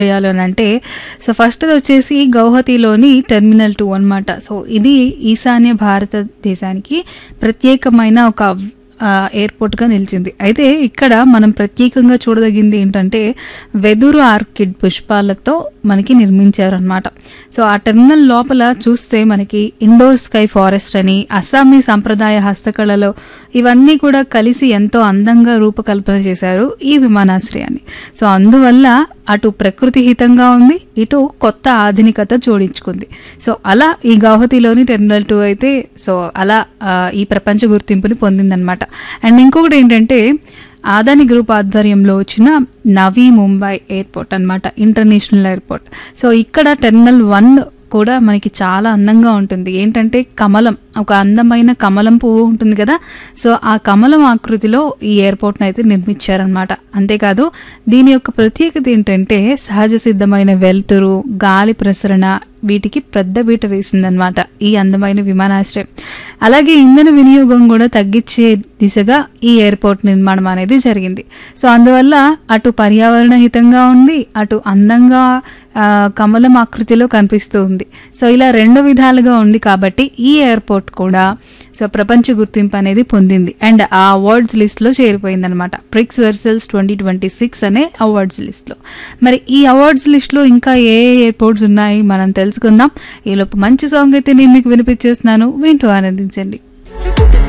చేయాలి అని అంటే సో ఫస్ట్ వచ్చేసి గౌహతిలోని టెర్మినల్ టూ అన్నమాట సో ఇది ఈశాన్య భారతదేశానికి ప్రత్యేకమైన ఒక ఆ, ఎయిర్పోర్ట్గా నిలిచింది అయితే ఇక్కడ మనం ప్రత్యేకంగా చూడదగింది ఏంటంటే వెదురు ఆర్కిడ్ పుష్పాలతో మనకి నిర్మించారనమాట సో ఆ టెర్మినల్ లోపల చూస్తే మనకి ఇండోర్ స్కై ఫారెస్ట్ అని అస్సామీ సంప్రదాయ హస్తకళలో ఇవన్నీ కూడా కలిసి ఎంతో అందంగా రూపకల్పన చేశారు ఈ విమానాశ్రయాన్ని సో అందువల్ల అటు ప్రకృతి హితంగా ఉంది ఇటు కొత్త ఆధునికత జోడించుకుంది సో అలా ఈ గౌహతిలోని టెర్మినల్ టూ అయితే సో అలా ఆ, ఈ ప్రపంచ గుర్తింపుని పొందిందనమాట అండ్ ఇంకొకటి ఏంటంటే ఆదాని గ్రూప్ ఆధ్వర్యంలో వచ్చిన నవీ ముంబై ఎయిర్పోర్ట్ అన్నమాట ఇంటర్నేషనల్ ఎయిర్పోర్ట్ సో ఇక్కడ టెర్మినల్ వన్ కూడా మనకి చాలా అందంగా ఉంటుంది ఏంటంటే కమలం ఒక అందమైన కమలం పువ్వు ఉంటుంది కదా సో ఆ కమలం ఆకృతిలో ఈ ఎయిర్పోర్ట్ని అయితే నిర్మించారనమాట అంతేకాదు దీని యొక్క ప్రత్యేకత ఏంటంటే సహజ సిద్ధమైన వెలుతురు గాలి ప్రసరణ వీటికి పెద్ద బీట వేసిందనమాట ఈ అందమైన విమానాశ్రయం అలాగే ఇంధన వినియోగం కూడా తగ్గించే దిశగా ఈ ఎయిర్పోర్ట్ నిర్మాణం అనేది జరిగింది సో అందువల్ల అటు పర్యావరణ హితంగా ఉంది అటు అందంగా ఆ, కమలం ఆకృతిలో కనిపిస్తూ ఉంది సో ఇలా రెండు విధాలుగా ఉంది కాబట్టి ఈ ఎయిర్పోర్ట్ కూడా సో ప్రపంచ గుర్తింపు అనేది పొందింది అండ్ ఆ అవార్డ్స్ లిస్ట్లో చేరిపోయింది అనమాట Prix Versailles twenty twenty six అనే అవార్డ్స్ లిస్ట్లో మరి ఈ అవార్డ్స్ లిస్ట్లో ఇంకా ఏ ఏ ఎయిర్పోర్ట్స్ ఉన్నాయి మనం తెలుసుకుందాం ఈలోపు మంచి సాంగ్ అయితే నేను మీకు వినిపించేస్తున్నాను వింటూ ఆనందించండి